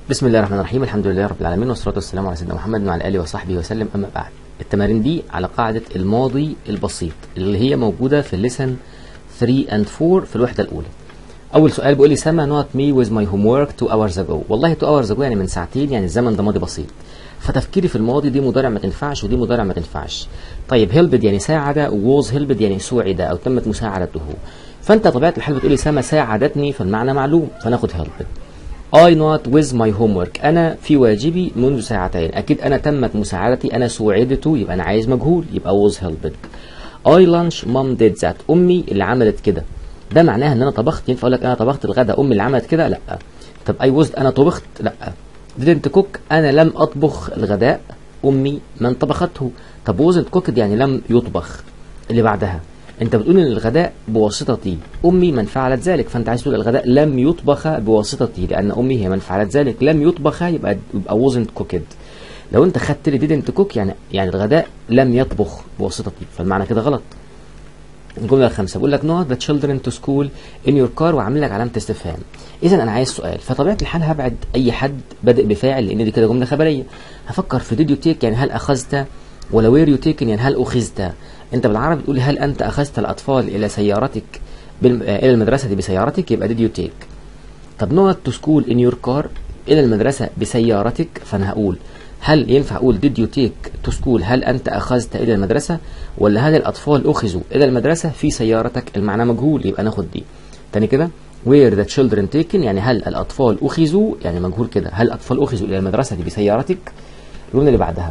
بسم الله الرحمن الرحيم الحمد لله رب العالمين والصلاة والسلام على سيدنا محمد وعلى آله وصحبه وسلم أما بعد التمارين دي على قاعدة الماضي البسيط اللي هي موجودة في الليسن 3 and 4 في الوحدة الأولى أول سؤال بيقول لي سما نوت مي with my homework two hours ago والله two hours ago يعني من ساعتين يعني الزمن ده ماضي بسيط فتفكيري في الماضي دي مضارع ما تنفعش ودي مضارع ما تنفعش طيب هيلبد يعني ساعد ووز هيلبد يعني سوعد أو تمت مساعدته فأنت طبيعة الحال بتقول لي سما ساعدتني فالمعنى معلوم فناخد هيلبد I not with my homework أنا في واجبي منذ ساعتين أكيد أنا تمت مساعدتي أنا سوعدت يبقى أنا عايز مجهول يبقى was helped I lunch mom did that أمي اللي عملت كده ده معناها إن أنا طبخت ينفع أقول لك أنا طبخت الغداء أمي اللي عملت كده لا طب I was أنا طبخت لا didn't cook أنا لم أطبخ الغداء أمي من طبخته طب wasn't cooked يعني لم يطبخ اللي بعدها انت بتقول ان الغداء بواسطتي امي من فعلت ذلك فانت عايز تقول الغداء لم يطبخ بواسطتي لان امي هي من فعلت ذلك لم يطبخ يبقى يبقى wasn't cooked لو انت خدت لي didn't cook يعني يعني الغداء لم يطبخ بواسطتي فالمعنى كده غلط الجمله الخامسه بقول لك not the children to school in your car وعامل لك علامه استفهام اذا انا عايز سؤال فطبيعه الحال هبعد اي حد بادئ بفاعل لان دي كده جمله خبريه هفكر في did you take يعني هل اخذت ولا where you taken يعني هل اخذت انت بالعربي بتقول هل انت اخذت الاطفال الى سيارتك بالم... الى المدرسه بسيارتك يبقى did you take طب not to school in your car الى المدرسه بسيارتك فانا هقول هل ينفع اقول did you take to school هل انت اخذت الى المدرسه ولا هل الاطفال اخذوا الى المدرسه في سيارتك المعنى مجهول يبقى ناخد دي تاني كده where the children taken يعني هل الاطفال اخذوا يعني مجهول كده هل الاطفال اخذوا الى المدرسه بسيارتك الجمله اللي بعدها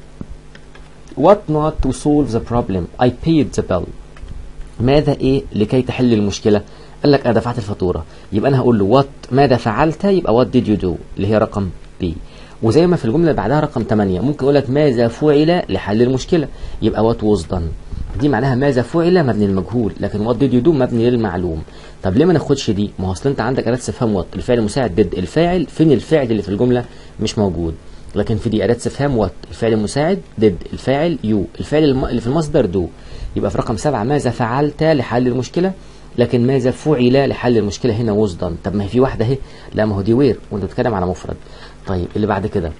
What not to solve the problem I paid the bill ماذا ايه لكي تحل المشكلة قال لك انا دفعت الفاتورة يبقى انا هقول له what ماذا فعلت يبقى what did you do اللي هي رقم B وزي ما في الجملة اللي بعدها رقم 8 ممكن اقول لك ماذا فعل لحل المشكلة يبقى what was done دي معناها ماذا فعل مبني للمجهول لكن what did you do مبني للمعلوم طب ليه ما ناخدش دي ما هو اصل انت عندك اداه استفهام what الفعل المساعد did الفاعل فين الفعل اللي في الجملة مش موجود لكن في دي أداة استفهام وات الفعل المساعد ديد الفاعل يو الفعل الم... اللي في المصدر دو يبقى في رقم سبعة ماذا فعلت لحل المشكلة لكن ماذا فعل لحل المشكلة هنا ووز دان طب ما هي في واحدة اهي لا ما هو دي وير وانت بتتكلم على مفرد طيب اللي بعد كده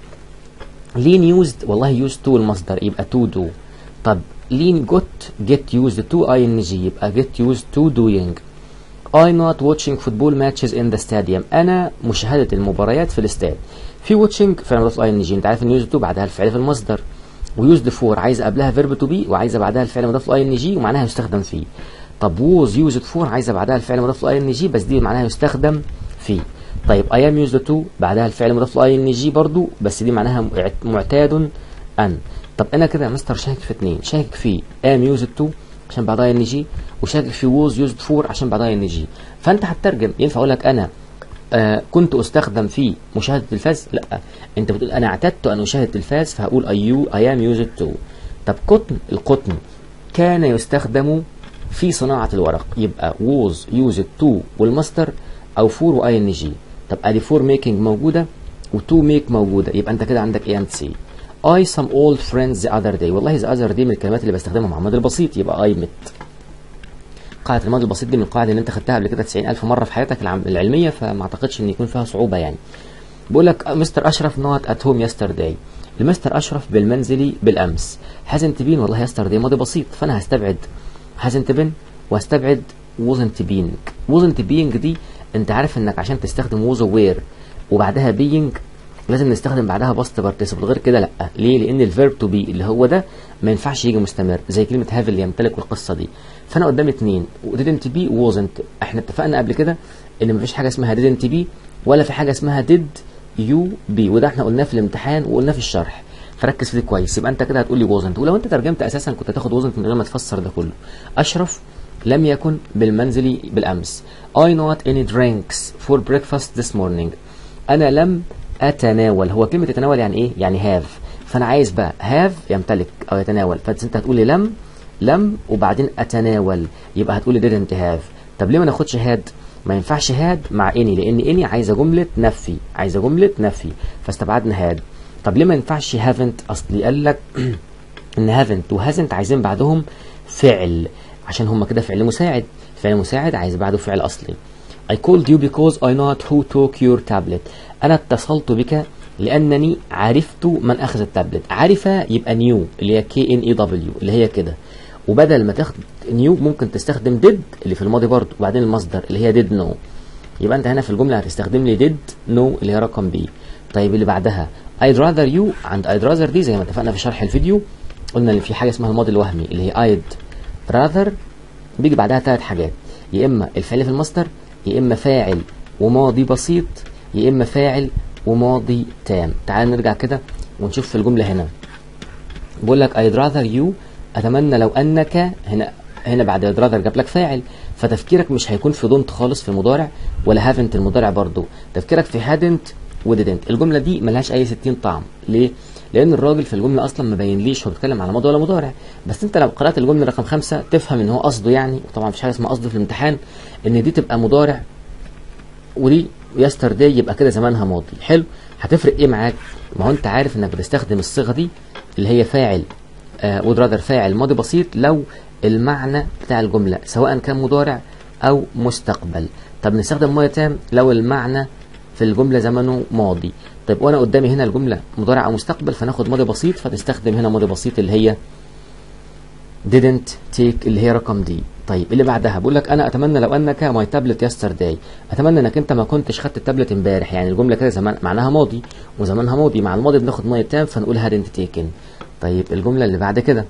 لين يوزد والله يوز تو المصدر يبقى تو دو طب لين جوت جيت يوزد تو اي ان جي يبقى جيت يوزد تو دوينج I not watching football matches in the stadium أنا مشاهدة المباريات في الاستاد في واتشنج فعل مضاف اي ان جي انت عارف ان يوز تو بعدها الفعل في المصدر ويوزد فور عايزه قبلها فيرب تو بي وعايزه بعدها الفعل مضاف اي ان جي ومعناها يستخدم فيه طب ووز يوزد فور عايزه بعدها الفعل مضاف اي ان جي بس دي معناها يستخدم فيه طيب اي ام يوزد تو بعدها الفعل مضاف اي ان جي برضو بس دي معناها معتاد ان طب انا كده يا مستر شاكك في اثنين شاكك في ام يوزد تو عشان بعدها ان جي وشاكك في ووز يوزد فور عشان بعدها ان جي فانت هتترجم ينفع اقول لك انا آه كنت استخدم في مشاهده التلفاز لا انت بتقول انا اعتدت ان اشاهد التلفاز فهقول ايو اي ام يوزد تو طب قطن القطن كان يستخدم في صناعه الورق يبقى ووز يوزد تو والماستر او فور واي ان جي طب ادي فور ميكنج موجوده وتو ميك موجوده يبقى انت كده عندك اي اند سي I some old friends the other day والله the other day من الكلمات اللي بستخدمها مع الماضي البسيط يبقى I met قاعده الماضي البسيط دي من القواعد اللي انت خدتها قبل كده 90000 مره في حياتك العلميه فما اعتقدش ان يكون فيها صعوبه يعني بيقول لك مستر اشرف نوت ات هوم يسترداي المستر اشرف بالمنزلي بالامس hasn't been والله يسترداي ماضي بسيط فانا هستبعد hasn't been وهستبعد wasn't being wasn't being دي انت عارف انك عشان تستخدم was aware وبعدها being لازم نستخدم بعدها باست بارتيسيبل غير كده لا ليه لان الفيرب تو بي اللي هو ده ما ينفعش يجي مستمر زي كلمه هاف اللي يمتلك والقصه دي فانا قدامي اثنين didn't be wasn't احنا اتفقنا قبل كده ان مفيش حاجه اسمها didn't be ولا في حاجه اسمها did you be وده احنا قلناه في الامتحان وقلناه في الشرح فركز فيه كويس يبقى انت كده هتقول لي wasn't ولو انت ترجمت اساسا كنت هتاخد wasn't من غير ما تفسر ده كله اشرف لم يكن بالمنزل بالامس I not any drinks for breakfast this morning انا لم اتناول هو كلمه يتناول يعني ايه يعني هاف فانا عايز بقى هاف يمتلك او يتناول فانت هتقول لي لم لم وبعدين اتناول يبقى هتقول لي didn't have طب ليه ما ناخدش هاد ما ينفعش هاد مع اني لان اني عايزه جمله نفي عايزه جمله نفي فاستبعدنا هاد طب ليه ما ينفعش haven't اصلي قال لك ان haven't وهازنت عايزين بعدهم فعل عشان هم كده فعل مساعد فعل مساعد عايز بعده فعل اصلي I called you because I not who took your tablet انا اتصلت بك لانني عرفت من اخذ التابلت عرف يبقى نيو اللي هي كي ان اي دبليو اللي هي كده وبدل ما تاخد نيو ممكن تستخدم ديد اللي في الماضي برضه وبعدين المصدر اللي هي ديد نو يبقى انت هنا في الجمله هتستخدم لي ديد نو اللي هي رقم بي طيب اللي بعدها I'd rather you عند I'd rather دي زي ما اتفقنا في شرح الفيديو قلنا ان في حاجه اسمها الماضي الوهمي اللي هي I'd rather بيجي بعدها ثلاث حاجات يا اما الفعل في المصدر يا اما فاعل وماضي بسيط يا اما فاعل وماضي تام تعال نرجع كده ونشوف في الجمله هنا بقول لك I'd rather you اتمنى لو انك هنا هنا بعد I'd rather جاب لك فاعل فتفكيرك مش هيكون في don't خالص في المضارع ولا haven't المضارع برضو تفكيرك في hadn't و didn't الجمله دي ملهاش اي 60 طعم ليه لان الراجل في الجمله اصلا ما بينليش هو بيتكلم على ماضي ولا مضارع بس انت لو قرات الجمله رقم خمسة تفهم ان هو قصده يعني وطبعا مفيش حاجه اسمها قصده في الامتحان ان دي تبقى مضارع ودي يسترداي يبقى كده زمانها ماضي حلو هتفرق ايه معاك ما هو انت عارف انك بتستخدم الصيغه دي اللي هي فاعل آه would rather فاعل ماضي بسيط لو المعنى بتاع الجمله سواء كان مضارع او مستقبل طب نستخدم ماضي تام لو المعنى في الجمله زمنه ماضي طيب وانا قدامي هنا الجمله مضارع او مستقبل فناخد ماضي بسيط فتستخدم هنا ماضي بسيط اللي هي didn't take اللي هي رقم دي طيب اللي بعدها بقول لك انا اتمنى لو انك ماي تابلت يسترداي اتمنى انك انت ما كنتش خدت التابلت امبارح يعني الجمله كده زمان معناها ماضي وزمانها ماضي مع الماضي بناخد ماضي تام فنقول hadn't taken طيب الجمله اللي بعد كده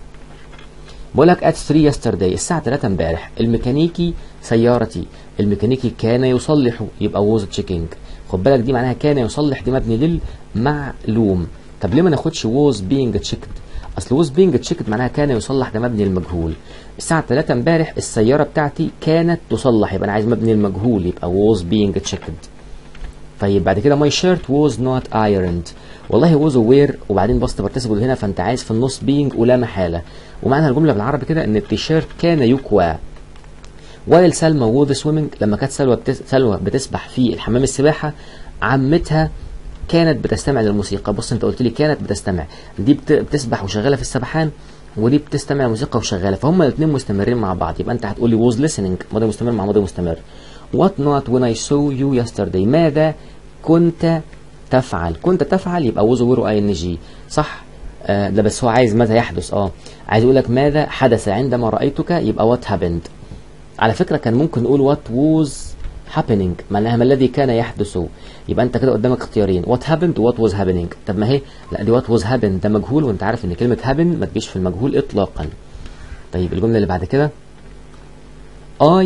بقول لك at 3 yesterday الساعه 3 امبارح الميكانيكي سيارتي الميكانيكي كان يصلح يبقى was checking خد بالك دي معناها كان يصلح دي مبني للمعلوم طب ليه ما ناخدش was being checked اصل was being checked معناها كان يصلح ده مبني للمجهول الساعه 3 امبارح السياره بتاعتي كانت تصلح يبقى انا عايز مبني للمجهول يبقى was being checked طيب بعد كده my shirt was not ironed والله was aware وبعدين باست بارتيسيبل هنا فانت عايز في النص being ولا محاله ومعنى الجمله بالعربي كده ان التيشيرت كان يكوى وايل سلمى وود سويمنج لما كانت سلوى بتس... سلوى بتسبح في الحمام السباحه عمتها كانت بتستمع للموسيقى بص انت قلت لي كانت بتستمع دي بت... بتسبح وشغاله في السبحان ودي بتستمع موسيقى وشغاله فهم الاثنين مستمرين مع بعض يبقى انت هتقول لي was listening ماضي مستمر مع ماضي مستمر what not when I saw you yesterday ماذا كنت تفعل كنت تفعل يبقى was aware اي ان جي صح آه ده بس هو عايز ماذا يحدث اه عايز يقول لك ماذا حدث عندما رايتك يبقى what happened على فكره كان ممكن نقول what was happening معناها ما الذي كان يحدث يبقى انت كده قدامك اختيارين what happened و what was happening طب ما هي لا دي what was happened ده مجهول وانت عارف ان كلمه happen ما تجيش في المجهول اطلاقا طيب الجمله اللي بعد كده I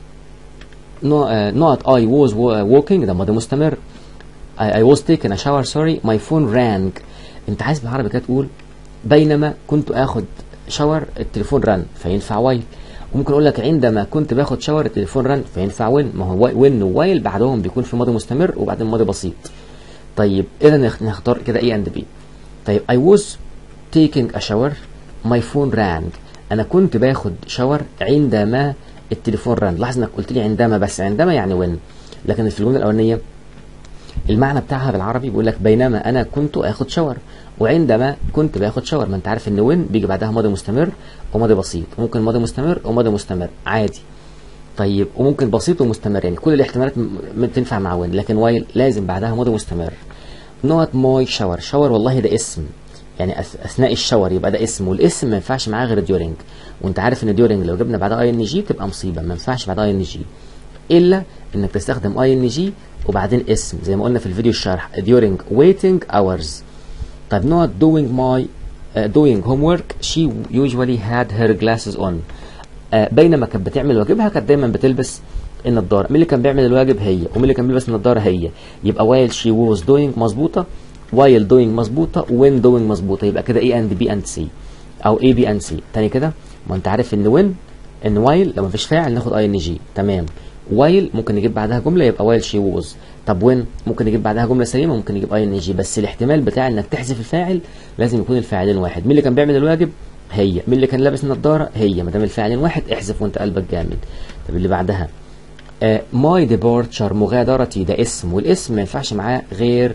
no, uh, not I was walking ده ماضي مستمر I, I was taking a shower sorry my phone rang انت عايز بالعربي كده تقول بينما كنت اخد شاور التليفون رن فينفع وايل وممكن اقول لك عندما كنت باخد شاور التليفون رن فينفع وين ما هو وين ووايل بعدهم بيكون في ماضي مستمر وبعدين ماضي بسيط طيب اذا نختار كده اي اند بي طيب I was taking a shower my phone rang انا كنت باخد شاور عندما التليفون رن لاحظ انك قلت لي عندما بس عندما يعني وين لكن في الجمله الاولانيه المعنى بتاعها بالعربي بيقول لك بينما انا كنت اخد شاور وعندما كنت باخد شاور ما انت عارف ان وين بيجي بعدها ماضي مستمر وماضي بسيط وممكن ماضي مستمر وماضي مستمر عادي طيب وممكن بسيط ومستمر يعني كل الاحتمالات تنفع مع وين لكن وايل لازم بعدها ماضي مستمر نوت ماي شاور شاور والله ده اسم يعني اثناء الشاور يبقى ده اسم والاسم ما ينفعش معاه غير ديورنج وانت عارف ان ديورنج لو جبنا بعدها اي ان جي بتبقى مصيبه ما ينفعش بعدها اي ان جي الا انك تستخدم اي ان جي وبعدين اسم زي ما قلنا في الفيديو الشرح during waiting hours طيب not doing my uh, doing homework she usually had her glasses on uh, بينما كانت بتعمل واجبها كانت دايما بتلبس النضاره مين اللي كان بيعمل الواجب هي ومين اللي كان بيلبس النضاره هي يبقى while she was doing مظبوطه while doing مظبوطه when doing مظبوطه يبقى كده A and B and C او A B and C تاني كده ما انت عارف ان when ان while لو مفيش فاعل ناخد اي ان جي تمام while ممكن نجيب بعدها جمله يبقى while she was طب وين ممكن نجيب بعدها جمله سليمه ممكن نجيب اي ان جي بس الاحتمال بتاع انك تحذف الفاعل لازم يكون الفاعلين واحد مين اللي كان بيعمل الواجب هي مين اللي كان لابس النضاره هي ما دام الفاعلين واحد احذف وانت قلبك جامد طب اللي بعدها ماي uh, ديبارتشر مغادرتي ده اسم والاسم ما ينفعش معاه غير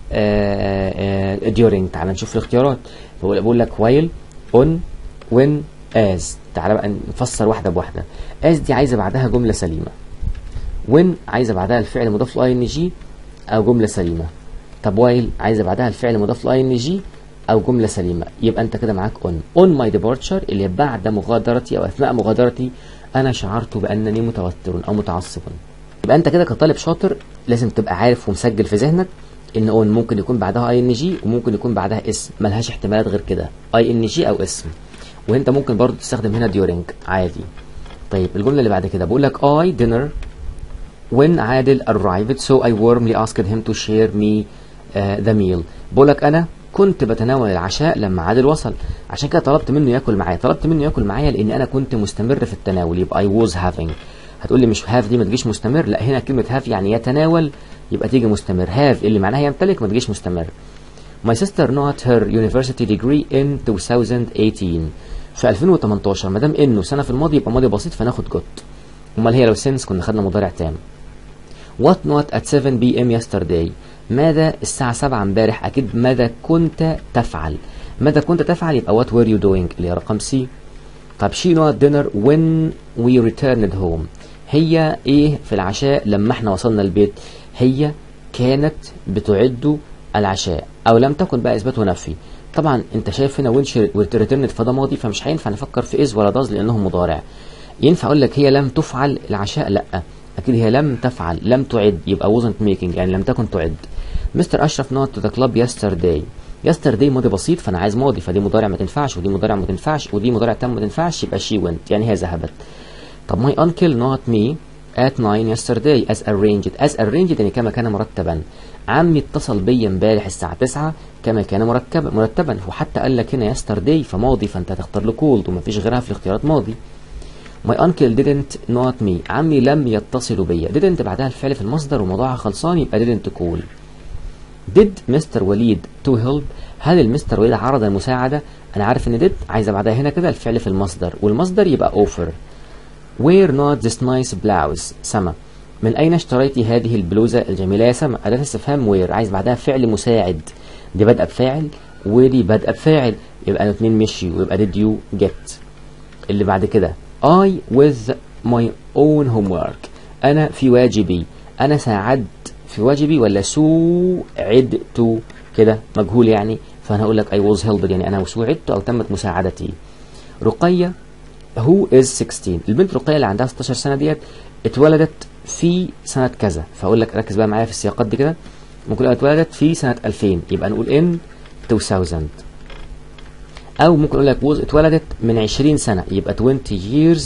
ديورنج تعال نشوف الاختيارات بقول, بقول لك while on when as تعال بقى نفسر واحده بواحده as دي عايزه بعدها جمله سليمه when عايزه بعدها الفعل مضاف له اي ان جي او جمله سليمه طب وايل عايزه بعدها الفعل مضاف لاي ان جي او جمله سليمه يبقى انت كده معاك اون اون ماي ديبارتشر اللي بعد مغادرتي او اثناء مغادرتي انا شعرت بانني متوتر او متعصب يبقى انت كده كطالب شاطر لازم تبقى عارف ومسجل في ذهنك ان اون ممكن يكون بعدها اي ان جي وممكن يكون بعدها اسم ملهاش احتمالات غير كده اي ان جي او اسم وانت ممكن برضو تستخدم هنا ديورنج عادي طيب الجمله اللي بعد كده بقول لك I dinner when عادل arrived so I warmly asked him to share me uh, the meal بقول لك انا كنت بتناول العشاء لما عادل وصل عشان كده طلبت منه ياكل معايا طلبت منه ياكل معايا لان انا كنت مستمر في التناول يبقى I was having هتقول لي مش have دي ما تجيش مستمر لا هنا كلمه have يعني يتناول يبقى تيجي مستمر have اللي معناها يمتلك ما تجيش مستمر My sister not her university degree in 2018 في 2018 ما دام انه سنه في الماضي يبقى ماضي بسيط فناخد got امال هي لو since كنا خدنا مضارع تام What not at 7 p.m. yesterday ماذا الساعة 7 امبارح أكيد ماذا كنت تفعل ماذا كنت تفعل يبقى what were you doing اللي هي رقم سي طب she not dinner when we returned home هي ايه في العشاء لما احنا وصلنا البيت هي كانت بتعد العشاء او لم تكن بقى اثبات ونفي طبعا انت شايف هنا وينش ريتيرند فده ماضي فمش هينفع نفكر في از ولا داز لانهم مضارع ينفع اقول لك هي لم تفعل العشاء لا اكيد هي لم تفعل لم تعد يبقى wasn't making يعني لم تكن تعد مستر اشرف نوت تو ذا كلاب yesterday yesterday ماضي بسيط فانا عايز ماضي فدي مضارع ما تنفعش ودي مضارع ما تنفعش ودي مضارع تام ما تنفعش يبقى she went يعني هي ذهبت طب my uncle not me at 9 yesterday as arranged as arranged يعني كما كان مرتبا عمي اتصل بيا امبارح الساعة 9 كما كان مركبا مرتبا وحتى قال لك هنا yesterday فماضي فانت هتختار له cold ومفيش غيرها في الاختيارات ماضي My uncle didn't not me عمي لم يتصل بيا didn't بعدها الفعل في المصدر وموضوعها خلصان يبقى didn't call did مستر وليد to help هل المستر وليد عرض المساعدة أنا عارف إن did عايزة بعدها هنا كده الفعل في المصدر والمصدر يبقى offer Where not this nice blouse سما من أين اشتريتي هذه البلوزة الجميلة يا سما أداة استفهام where عايز بعدها فعل مساعد دي بادئة بفاعل ودي بادئة بفاعل يبقى الاثنين مشي ويبقى did you get اللي بعد كده I with my own homework أنا في واجبي أنا ساعدت في واجبي ولا سوعدت كده مجهول يعني فأنا هقول لك I was helped يعني أنا سوعدت أو تمت مساعدتي رقية who is 16 البنت رقية اللي عندها 16 سنة ديت اتولدت في سنة كذا فأقول لك ركز بقى معايا في السياقات دي كده ممكن اتولدت في سنة 2000 يبقى نقول in 2000 او ممكن اقول لك was اتولدت من 20 سنه يبقى 20 years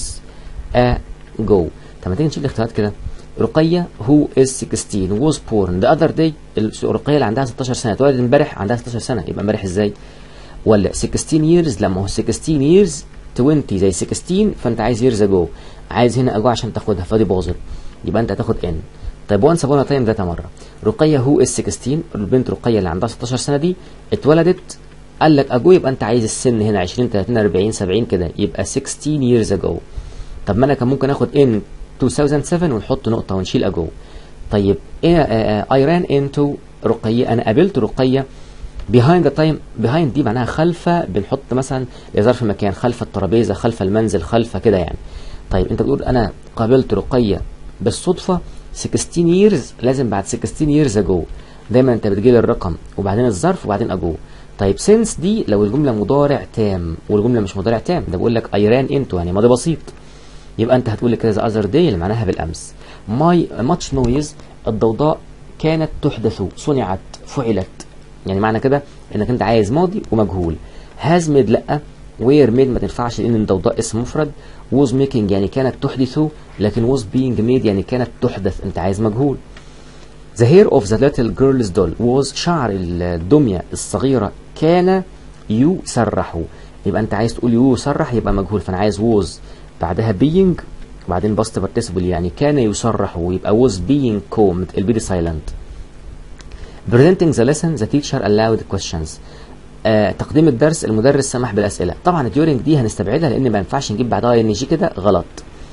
ago طب ما تيجي نشوف الاختيارات كده رقيه who is 16 was born the other day الرقيه اللي عندها 16 سنه اتولدت امبارح عندها 16 سنه يبقى امبارح ازاي ولا 16 years لما هو 16 years 20 زي 16 فانت عايز years ago عايز هنا ago عشان تاخدها فدي باظت يبقى انت هتاخد ان طيب وانس ابونا تايم ذات مره رقيه هو از 16 البنت رقيه اللي عندها 16 سنه دي اتولدت قال لك اجو يبقى انت عايز السن هنا 20 30 40 70 كده يبقى 16 years ago طب ما انا كان ممكن اخد ان 2007 ونحط نقطه ونشيل اجو طيب ايه اي ران انتو رقيه انا قابلت رقيه behind the time behind دي معناها خلف بنحط مثلا ظرف مكان خلف الترابيزه خلف المنزل خلف كده يعني طيب انت بتقول انا قابلت رقيه بالصدفه 16 years لازم بعد 16 years ago دايما انت بتجيب الرقم وبعدين الظرف وبعدين اجو طيب سينس دي لو الجمله مضارع تام والجمله مش مضارع تام ده بقول لك اي ران انتو يعني ماضي بسيط يبقى انت هتقول لي كده ذا اذر داي اللي معناها بالامس ماي ماتش نويز الضوضاء كانت تحدث صنعت فعلت يعني معنى كده انك انت عايز ماضي ومجهول هاز ميد لا وير ميد ما تنفعش لان الضوضاء اسم مفرد was making يعني كانت تحدث لكن was being made يعني كانت تحدث انت عايز مجهول The hair of the little girl's doll was شعر الدمية الصغيرة كان يسرح يبقى انت عايز تقول يسرح يبقى مجهول فانا عايز was بعدها being وبعدين past participle يعني كان يسرح ويبقى was being combed البي silent presenting the lesson the teacher allowed questions آه تقديم الدرس المدرس سمح بالاسئله طبعا during دي هنستبعدها لان ما ينفعش نجيب بعدها ان جي كده غلط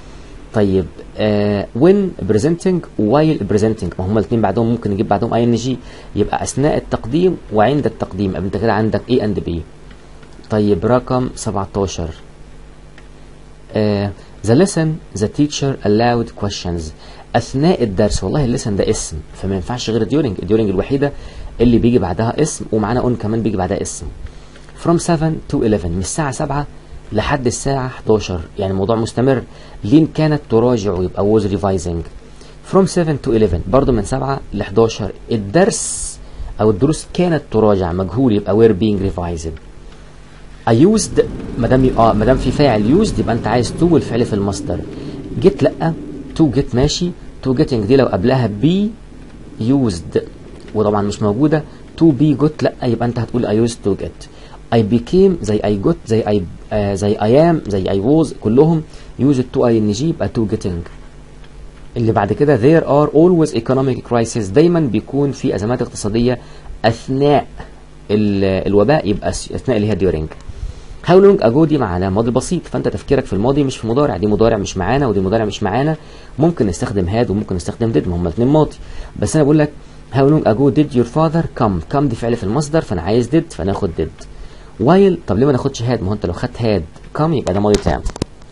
طيب آه when presenting while presenting ما هما الاثنين بعدهم ممكن نجيب بعدهم اي ان جي يبقى اثناء التقديم وعند التقديم انت كده عندك A and B طيب رقم 17 آه the lesson the teacher allowed questions اثناء الدرس والله اللسن ده اسم فما ينفعش غير ديورنج الديورنج الوحيده اللي بيجي بعدها اسم ومعانا اون كمان بيجي بعدها اسم from 7 to 11 من الساعه 7 لحد الساعه 11 يعني الموضوع مستمر لين كانت تراجع ويبقى was revising from 7 to 11 برضه من 7 ل 11 الدرس او الدروس كانت تراجع مجهول يبقى were being revised I used ما دام اه ما دام في فاعل used يبقى انت عايز to والفعل في المصدر get لا to get ماشي to getting دي لو قبلها be used وطبعا مش موجوده to be got لا يبقى انت هتقول I used to get I became زي I got زي I آه زي I am زي I was كلهم used to ing يبقى to getting اللي بعد كده there are always economic crisis دايما بيكون في ازمات اقتصاديه اثناء الوباء يبقى اثناء اللي هي during how long ago دي معناها ماضي بسيط فانت تفكيرك في الماضي مش في مضارع دي مضارع مش معانا ودي مضارع مش معانا ممكن نستخدم had وممكن نستخدم did ما هما الاثنين ماضي بس انا بقول لك how long ago did your father come come دي فعل في المصدر فانا عايز did فناخد did while طب ليه ما ناخدش had ما هو انت لو خدت had come يبقى ده ماضي تام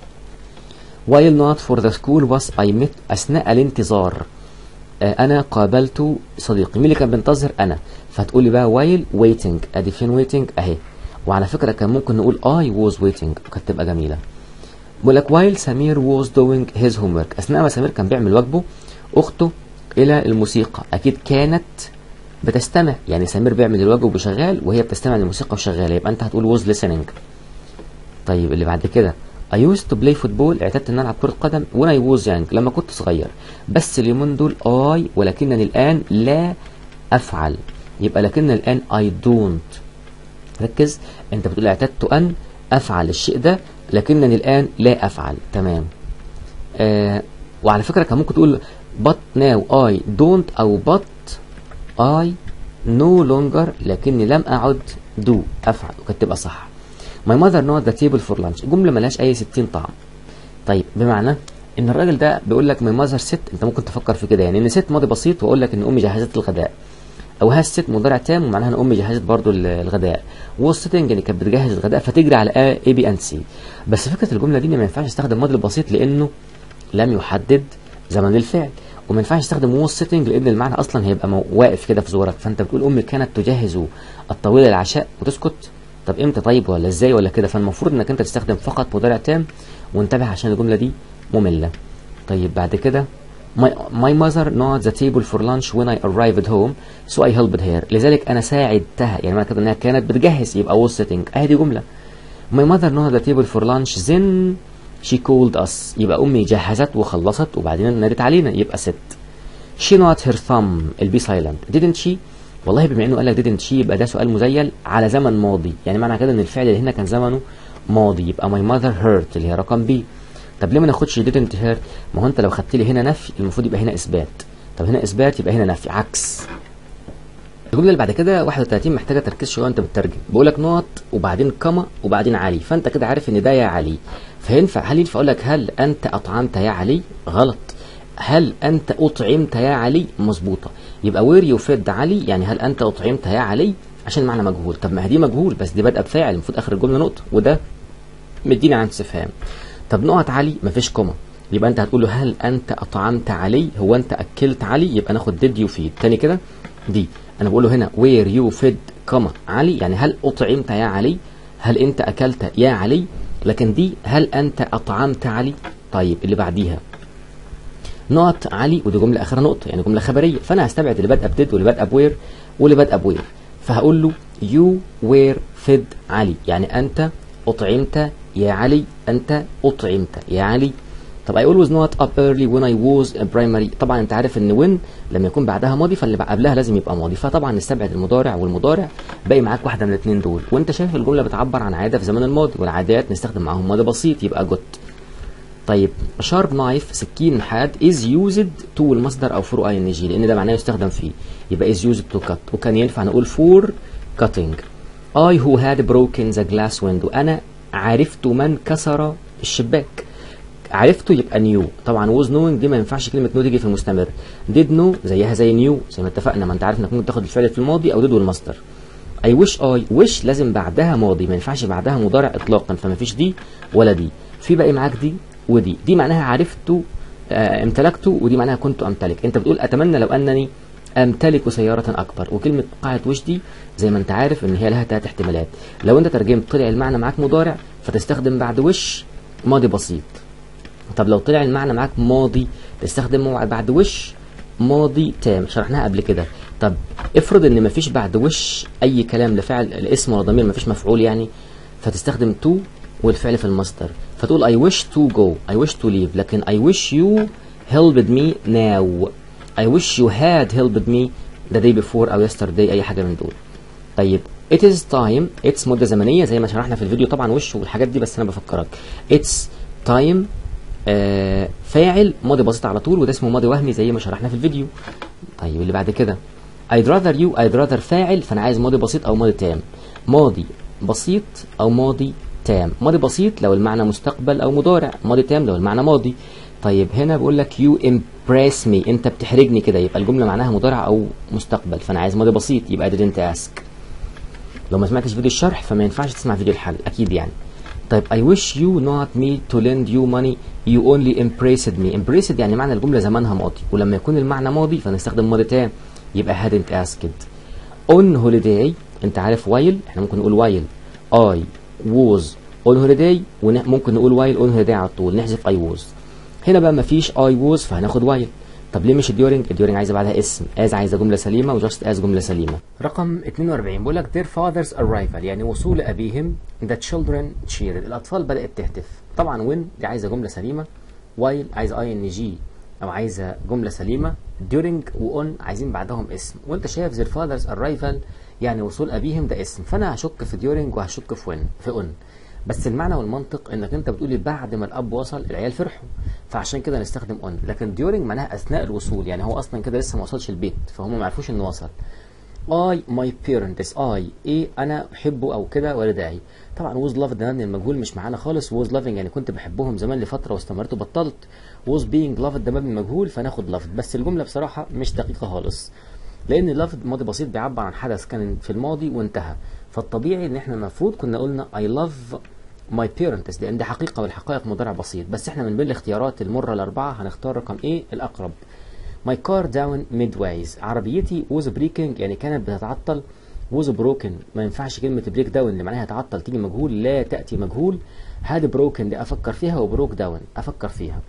while not for the school bus I met أثناء الانتظار آه أنا قابلت صديقي مين اللي كان بينتظر أنا فتقول لي بقى while waiting أدي فين waiting أهي وعلى فكرة كان ممكن نقول I was waiting وكانت تبقى جميلة بقول لك while سمير was doing his homework أثناء ما سمير كان بيعمل واجبه أخته إلى الموسيقى أكيد كانت بتستمع يعني سمير بيعمل الواجب وشغال وهي بتستمع للموسيقى وشغالة يبقى أنت هتقول was listening طيب اللي بعد كده I used to play football اعتدت ان العب كرة قدم when I was young لما كنت صغير بس اليومين دول I ولكنني الآن لا أفعل يبقى لكن الآن I don't ركز انت بتقول اعتدت أن أفعل الشيء ده لكنني الآن لا أفعل تمام آه وعلى فكرة كان ممكن تقول but now I don't أو but I no longer لكني لم أعد do أفعل وكانت تبقى صح My mother not the table for lunch جملة ملهاش أي 60 طعم طيب بمعنى إن الراجل ده بيقول لك my mother sit أنت ممكن تفكر في كده يعني إن sit ماضي بسيط وأقول لك إن أمي جهزت الغداء أو هاز sit مضارع تام ومعناها إن أمي جهزت برضو الغداء was sitting يعني كانت بتجهز الغداء فتجري على A B and C بس فكرة الجملة دي ما ينفعش استخدم ماضي بسيط لأنه لم يحدد زمن الفعل وما ينفعش تستخدم was sitting لأن المعنى أصلا هيبقى واقف كده في زورك فأنت بتقول أمي كانت تجهز الطويل العشاء وتسكت طب امتى طيب ولا ازاي ولا كده فالمفروض انك انت تستخدم فقط مضارع تام وانتبه عشان الجمله دي ممله طيب بعد كده my, my mother not the table for lunch when I arrived home so I helped her لذلك انا ساعدتها يعني معنى كده انها كانت بتجهز يبقى was sitting اهي دي جمله my mother not the table for lunch then she called us يبقى امي جهزت وخلصت وبعدين نادت علينا يبقى ست she not her thumb البي silent didn't she والله بما انه قال لك didn't she يبقى ده سؤال مزيل على زمن ماضي يعني معنى كده ان الفعل اللي هنا كان زمنه ماضي يبقى my mother hurt اللي هي رقم بي طب ليه ما ناخدش didn't hurt ما هو انت لو خدت لي هنا نفي المفروض يبقى هنا اثبات طب هنا اثبات يبقى هنا نفي عكس الجمله اللي بعد كده 31 محتاجه تركيز شويه وانت بتترجم بقول لك نقط وبعدين كما وبعدين علي فانت كده عارف ان ده يا علي فينفع هل ينفع اقول لك هل انت اطعمت يا علي غلط هل انت اطعمت يا علي مظبوطه يبقى وير يو فيد علي يعني هل انت اطعمت يا علي عشان المعنى مجهول طب ما هي دي مجهول بس دي بادئه بفاعل المفروض اخر الجمله نقطه وده مديني عن استفهام طب نقط علي مفيش كوما يبقى انت هتقول له هل انت اطعمت علي هو انت اكلت علي يبقى ناخد ديد يفيد تاني كده دي انا بقول له هنا وير يو فيد كوما علي يعني هل اطعمت يا علي هل انت اكلت يا علي لكن دي هل انت اطعمت علي طيب اللي بعديها نقط علي ودي جمله اخرها نقطه يعني جمله خبريه فانا هستبعد اللي بادئه بديد واللي بادئه بوير واللي بادئه بوير فهقول له يو وير فيد علي يعني انت اطعمت يا علي انت اطعمت يا علي طب I always not up early when I was in primary طبعا انت عارف ان when لما يكون بعدها ماضي فاللي قبلها لازم يبقى ماضي فطبعا نستبعد المضارع والمضارع باقي معاك واحده من الاثنين دول وانت شايف الجمله بتعبر عن عاده في زمن الماضي والعادات نستخدم معاهم ماضي بسيط يبقى جوت طيب شارب نايف سكين حاد از يوزد تو المصدر او فور اي ان جي لان ده معناه يستخدم فيه يبقى از يوزد تو كات وكان ينفع نقول فور كاتنج اي هو هاد بروكن ذا جلاس ويندو انا عرفت من كسر الشباك عرفته يبقى نيو طبعا ووز نوينج دي ما ينفعش كلمه نو تيجي في المستمر ديد نو زيها زي نيو زي ما اتفقنا ما انت عارف انك ممكن تاخد الفعل في الماضي او ديد والمصدر اي وش اي وش لازم بعدها ماضي ما ينفعش بعدها مضارع اطلاقا فما فيش دي ولا دي في باقي معاك دي ودي دي معناها عرفت آه، امتلكته ودي معناها كنت امتلك انت بتقول اتمنى لو انني امتلك سياره اكبر وكلمه قاعده وش دي زي ما انت عارف ان هي لها ثلاث احتمالات لو انت ترجمت طلع المعنى معاك مضارع فتستخدم بعد وش ماضي بسيط طب لو طلع المعنى معاك ماضي تستخدم مع- بعد وش ماضي تام شرحناها قبل كده طب افرض ان مفيش بعد وش اي كلام لفعل الاسم ولا ضمير مفيش مفعول يعني فتستخدم to والفعل في المصدر فتقول I wish to go I wish to leave لكن I wish you helped me now I wish you had helped me the day before أو yesterday أي حاجة من دول طيب it is time it's مدة زمنية زي ما شرحنا في الفيديو طبعا وش والحاجات دي بس أنا بفكرك it's time آه فاعل ماضي بسيط على طول وده اسمه ماضي وهمي زي ما شرحنا في الفيديو طيب اللي بعد كده I'd rather you I'd rather فاعل فأنا عايز ماضي بسيط أو ماضي تام ماضي بسيط أو ماضي تام ماضي بسيط لو المعنى مستقبل أو مضارع ماضي تام لو المعنى ماضي طيب هنا بقول لك you impress me أنت بتحرجني كده يبقى الجملة معناها مضارع أو مستقبل فأنا عايز ماضي بسيط يبقى didn't ask لو ما سمعتش فيديو الشرح فما ينفعش تسمع فيديو الحل أكيد يعني طيب I wish you not me to lend you money you only impressed me impressed يعني معنى الجملة زمانها ماضي ولما يكون المعنى ماضي فنستخدم ماضي تام يبقى hadn't asked on holiday انت عارف while احنا ممكن نقول while I was on holiday وممكن نقول while on holiday على طول نحذف I was هنا بقى مفيش I was فهناخد while طب ليه مش during during عايزه بعدها اسم as عايزه جمله سليمه وجاست as جمله سليمه رقم 42 بيقول لك their father's arrival يعني وصول ابيهم the children cheered الاطفال بدات تهتف طبعا when دي عايزه جمله سليمه while عايزه ing او عايزه جمله سليمه during و on عايزين بعدهم اسم وانت شايف their father's arrival يعني وصول ابيهم ده اسم فانا هشك في during وهشك في when في on بس المعنى والمنطق انك انت بتقولي بعد ما الاب وصل العيال فرحوا فعشان كده نستخدم اون لكن during معناها اثناء الوصول يعني هو اصلا كده لسه ما وصلش البيت فهم ما عرفوش انه وصل I my parents I ايه انا بحبه او كده والداي طبعا was loved ده من المجهول مش معانا خالص was loving يعني كنت بحبهم زمان لفتره واستمرت وبطلت was being loved ده مبني مجهول فناخد loved بس الجمله بصراحه مش دقيقه خالص لان loved ماضي بسيط بيعبر عن حدث كان في الماضي وانتهى فالطبيعي ان احنا المفروض كنا قلنا I love my parents لان دي حقيقه والحقائق مضارع بسيط بس احنا من بين الاختيارات المره الاربعه هنختار رقم ايه الاقرب My car down midways عربيتي was breaking يعني كانت بتتعطل was broken ما ينفعش كلمة break down اللي معناها تعطل تيجي مجهول لا تأتي مجهول had broken دي أفكر فيها وبروك داون أفكر فيها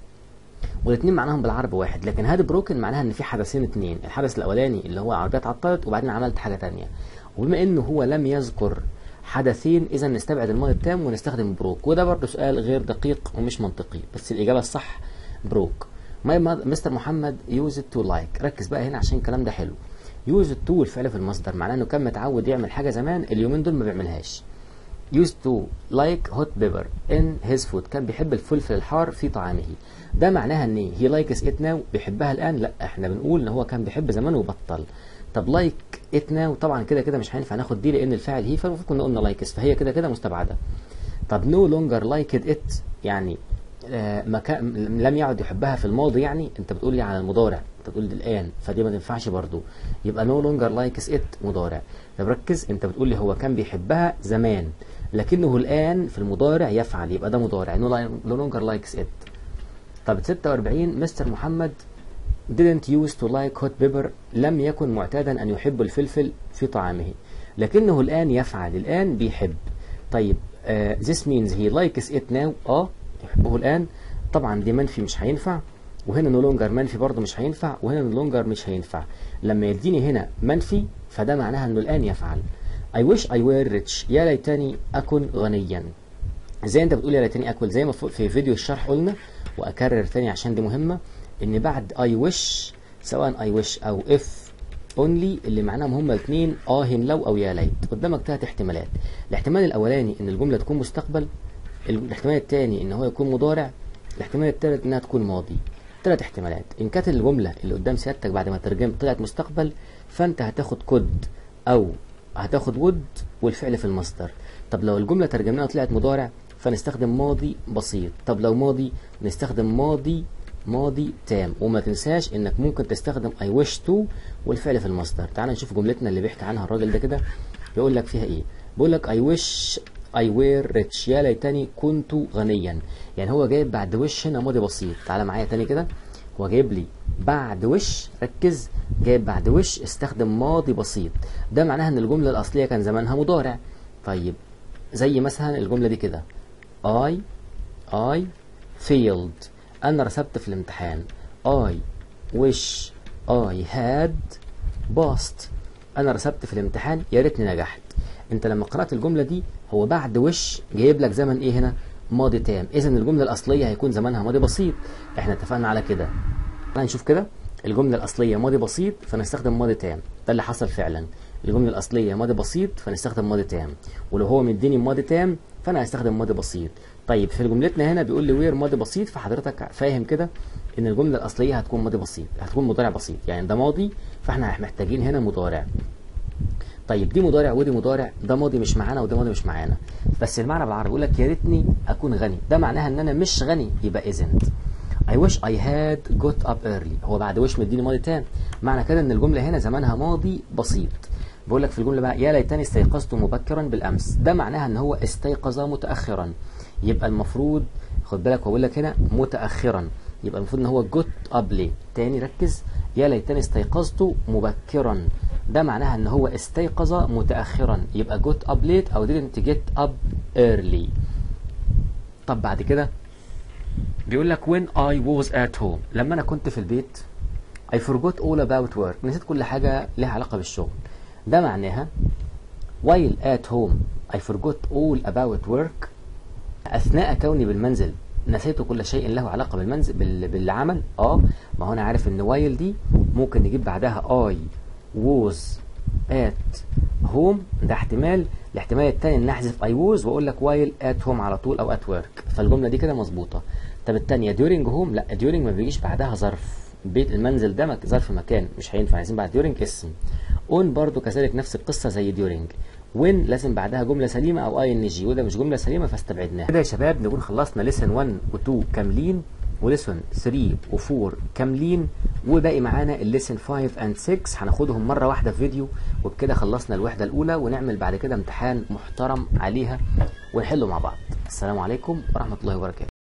والاثنين معناهم بالعربي واحد لكن هاد بروكن معناها ان في حدثين اثنين الحدث الاولاني اللي هو عربيه اتعطلت وبعدين عملت حاجه تانية وبما انه هو لم يذكر حدثين اذا نستبعد الماضي التام ونستخدم بروك وده برضه سؤال غير دقيق ومش منطقي بس الاجابه الصح بروك ماي مستر محمد يوز تو لايك ركز بقى هنا عشان الكلام ده حلو يوز تو الفعل في المصدر معناه انه كان متعود يعمل حاجه زمان اليومين دول ما بيعملهاش used to like hot pepper in his food كان بيحب الفلفل الحار في طعامه ده معناها ان he likes it now بيحبها الان لا احنا بنقول ان هو كان بيحب زمان وبطل طب like it now طبعا كده كده مش هينفع ناخد دي لان الفاعل هي فالمفروض كنا قلنا likes فهي كده كده مستبعده طب no longer liked it يعني آه مكان لم يعد يحبها في الماضي يعني انت بتقول لي على المضارع انت بتقول لي الان فدي ما تنفعش برضو يبقى no longer likes it مضارع طب ركز انت بتقول لي هو كان بيحبها زمان لكنه الان في المضارع يفعل يبقى ده مضارع no longer likes it طب 46 مستر محمد didn't used to like hot pepper لم يكن معتادا أن يحب الفلفل في طعامه لكنه الآن يفعل الآن بيحب طيب uh, this means he likes it now اه يحبه الآن طبعا دي منفي مش هينفع وهنا no longer منفي برضه مش هينفع وهنا no longer مش هينفع لما يديني هنا منفي فده معناها انه الآن يفعل I wish I were rich يا ليتني أكن غنيا زي انت بتقول يا ليتني أكل زي ما في فيديو الشرح قلنا واكرر تاني عشان دي مهمه ان بعد اي وش سواء اي وش او اف اونلي اللي معناهم هما الاثنين اه لو او يا ليت قدامك ثلاث احتمالات الاحتمال الاولاني ان الجمله تكون مستقبل الاحتمال الثاني ان هو يكون مضارع الاحتمال الثالث انها تكون ماضي ثلاث احتمالات ان كانت الجمله اللي قدام سيادتك بعد ما ترجمت طلعت مستقبل فانت هتاخد كود او هتاخد ود والفعل في المصدر طب لو الجمله ترجمناها طلعت مضارع فنستخدم ماضي بسيط طب لو ماضي نستخدم ماضي ماضي تام وما تنساش انك ممكن تستخدم I wish to والفعل في المصدر تعال نشوف جملتنا اللي بيحكي عنها الراجل ده كده بيقول لك فيها ايه بيقول لك I wish I were rich يا ليتني كنت غنيا يعني هو جايب بعد وش هنا ماضي بسيط تعالى معايا تاني كده هو جايب لي بعد وش ركز جايب بعد وش استخدم ماضي بسيط ده معناها ان الجمله الاصليه كان زمانها مضارع طيب زي مثلا الجمله دي كده I I failed انا رسبت في الامتحان I wish I had passed انا رسبت في الامتحان يا ريتني نجحت انت لما قرات الجمله دي هو بعد وش جايب لك زمن ايه هنا ماضي تام اذا الجمله الاصليه هيكون زمانها ماضي بسيط احنا اتفقنا على كده تعالى نشوف كده الجمله الاصليه ماضي بسيط فنستخدم ماضي تام ده اللي حصل فعلا الجمله الاصليه ماضي بسيط فنستخدم ماضي تام ولو هو مديني ماضي تام فانا هستخدم ماضي بسيط طيب في جملتنا هنا بيقول لي وير ماضي بسيط فحضرتك فاهم كده ان الجمله الاصليه هتكون ماضي بسيط هتكون مضارع بسيط يعني ده ماضي فاحنا محتاجين هنا مضارع طيب دي مضارع ودي مضارع ده ماضي مش معانا وده ماضي مش معانا بس المعنى بالعربي يقول لك يا ريتني اكون غني ده معناها ان انا مش غني يبقى isn't I wish I had got up early هو بعد وش مديني ماضي تام معنى كده ان الجمله هنا زمانها ماضي بسيط بقول لك في الجمله بقى يا ليتني استيقظت مبكرا بالامس ده معناها ان هو استيقظ متاخرا يبقى المفروض خد بالك هو بيقول لك هنا متاخرا يبقى المفروض ان هو جوت اب ليه تاني ركز يا ليتني استيقظت مبكرا ده معناها ان هو استيقظ متاخرا يبقى جوت اب ليت او didn't get up early طب بعد كده بيقول لك when I was at home لما انا كنت في البيت I forgot all about work نسيت كل حاجه لها علاقه بالشغل ده معناها while at home I forgot all about work اثناء كوني بالمنزل نسيت كل شيء له علاقه بالمنزل بال... بالعمل اه ما هو انا عارف ان while دي ممكن نجيب بعدها I was at home ده احتمال الاحتمال الثاني ان احذف I was واقول لك while at home على طول او at work فالجمله دي كده مظبوطه طب الثانيه during home لا during ما بيجيش بعدها ظرف بيت المنزل ده مك... ظرف مكان مش هينفع عايزين بعد during اسم on برضو كذلك نفس القصه زي during when لازم بعدها جمله سليمه او اي ان جي وده مش جمله سليمه فاستبعدناها كده يا شباب نكون خلصنا ليسن 1 و2 كاملين وليسن 3 و4 كاملين وباقي معانا الليسن 5 اند 6 هناخدهم مره واحده في فيديو وبكده خلصنا الوحده الاولى ونعمل بعد كده امتحان محترم عليها ونحله مع بعض السلام عليكم ورحمه الله وبركاته